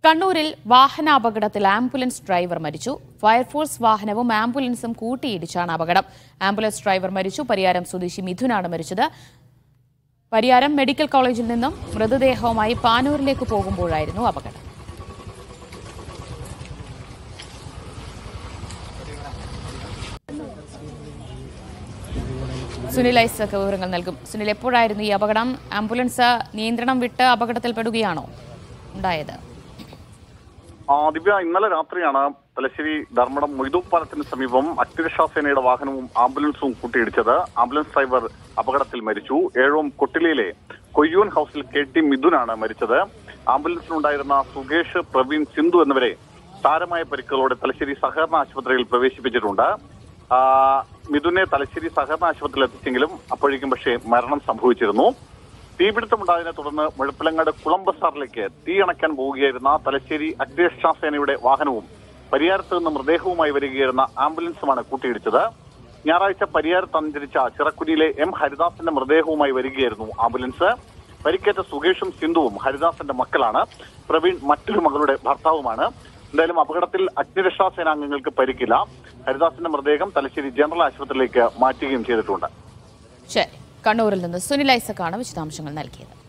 കണ്ണൂരിൽ വാഹനാപകടത്തിൽ ambulance driver മരിച്ചു ഫയർഫോഴ്സ് വാഹനവും ആംബുലൻസും കൂട്ടിയിടിച്ചാണ് അപകടം ആംബുലൻസ് ഡ്രൈവർ മരിച്ചു പരിയാരം സ്വദേശി മിഥുനാണ് മരിച്ചത് പരിയാരം മെഡിക്കൽ കോളേജിൽ നിന്നും മൃതദേഹവുമായി പാനൂരിലേക്ക് പോകുമ്പോഴായിരുന്നു അപകടം സുനിൽ ഐസക് വിവരങ്ങൾ നൽകും സുനിൽ എപ്പോഴായിരുന്നു ഈ അപകടം ആംബുലൻസ് നിയന്ത്രണം വിട്ട് അപകടത്തിൽപ്പെടുകയാണോ ഉണ്ടായത് ആ, ദിവ്യ ഇന്നലെ രാത്രിയാണ് തലശ്ശേരി ധർമ്മടം മൊയ്തൂർ പാലത്തിന് സമീപം അഗ്നിരക്ഷാസേനയുടെ വാഹനവും ആംബുലൻസും കൂട്ടിയിടിച്ചത് ആംബുലൻസ് ഡ്രൈവർ അപകടത്തിൽ മരിച്ചു ഏഴോം കൊട്ടിലിയിലെ കൊയ്യൂൻ ഹൌസിൽ കെ ടി മിഥുനാണ് മരിച്ചത് ആംബുലൻസിലുണ്ടായിരുന്ന സുകേഷ് പ്രവീൺ സിന്ധു എന്നിവരെ സാരമായ പരിക്കുകളോടെ തലശ്ശേരി സഹകരണ ആശുപത്രിയിൽ പ്രവേശിപ്പിച്ചിട്ടുണ്ട് ആ, മിഥുനെ തലശ്ശേരി സഹകരണ ആശുപത്രിയിൽ എത്തിച്ചെങ്കിലും അപ്പോഴേക്കും പക്ഷേ മരണം സംഭവിച്ചിരുന്നു തീപിടുത്തമുണ്ടായതിനെ തുടർന്ന് മുഴപ്പിലങ്ങാട് കുളം ബസാറിലേക്ക് തീ അണയ്ക്കാൻ പോവുകയായിരുന്ന തലശ്ശേരി അഗ്നിരക്ഷാസേനയുടെ വാഹനവും പരിയാരത്ത് നിന്ന് മൃതദേഹവുമായി വരികയായിരുന്ന ആംബുലൻസുമാണ് കൂട്ടിയിടിച്ചത് ഞായറാഴ്ച പരിയാരത്ത് അന്തരിച്ച ചിറക്കുനിയിലെ എം ഹരിദാസന്റെ മൃതദേഹവുമായി വരികയായിരുന്നു ആംബുലൻസ് പരിക്കേറ്റ സുകേഷും സിന്ധുവും ഹരിദാസന്റെ മക്കളാണ് പ്രവീൺ മറ്റൊരു മകളുടെ ഭർത്താവുമാണ് എന്തായാലും അപകടത്തിൽ അഗ്നിരക്ഷാ സേനാംഗങ്ങൾക്ക് പരിക്കില്ല ഹരിദാസന്റെ മൃതദേഹം തലശ്ശേരി ജനറൽ ആശുപത്രിയിലേക്ക് മാറ്റുകയും ചെയ്തിട്ടുണ്ട് ശരി കണ്ണൂരിൽ നിന്ന് സുനിൽ ഐസക്കാണ് വിശദാംശങ്ങൾ നൽകിയത്